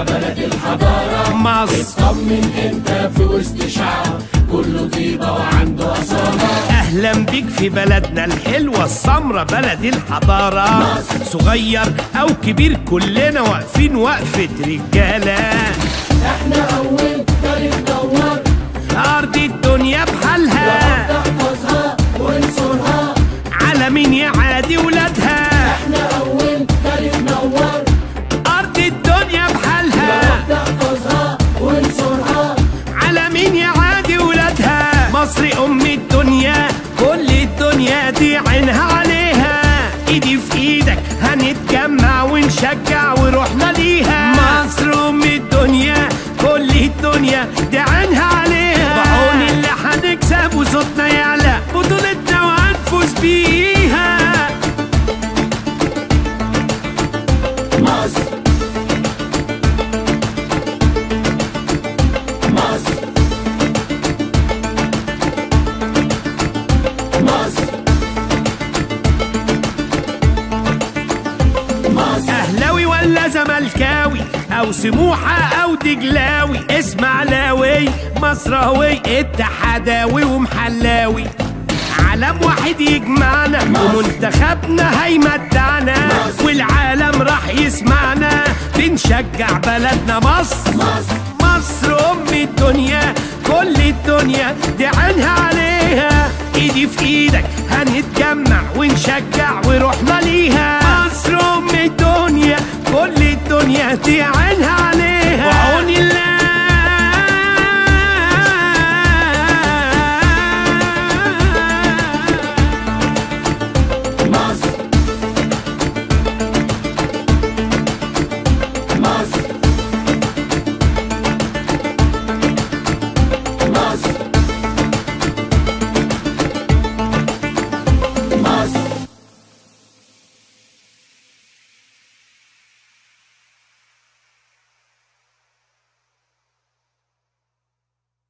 بلد الحضارة مصر اطمن انت في وسط شعب كله طيبة وعنده أصالة اهلا بيك في بلدنا الحلوة السمرة بلد الحضارة صغير او كبير كلنا واقفين وقفة رجالة احنا أول تاريخ دور ارض الدنيا بحالها تحفظها وانصرها على مين يعادي ولادها احنا أول تاريخ نور ارض الدنيا بحالها تحفظها وانصرها على مين يعادي ولادها مصر ام الدنيا كل الدنيا دي عينها عليها ايدي في ايدك هنتجمع ونشجع وروحنا ليها مصر ام الدنيا كل الدنيا دي عينها عليها بعون اللي هنكسب وصوتنا يعلى بطولتنا وهنفوز بيها مصر مصر مصر مصر اهلاوي ولا زملكاوي او سموحه او دجلاوي اسماعيلاوي مصراوي اتحداوي ومحلاوي علم واحد يجمعنا ومنتخبنا هيمتعنا والعالم راح يسمعنا بنشجع بلدنا مصر مصر مصر ام الدنيا كل الدنيا دي عينها عليها ايدي في ايدك هنتجمع ونشجع وروحنا ليها مصر ام الدنيا كل الدنيا دي عينها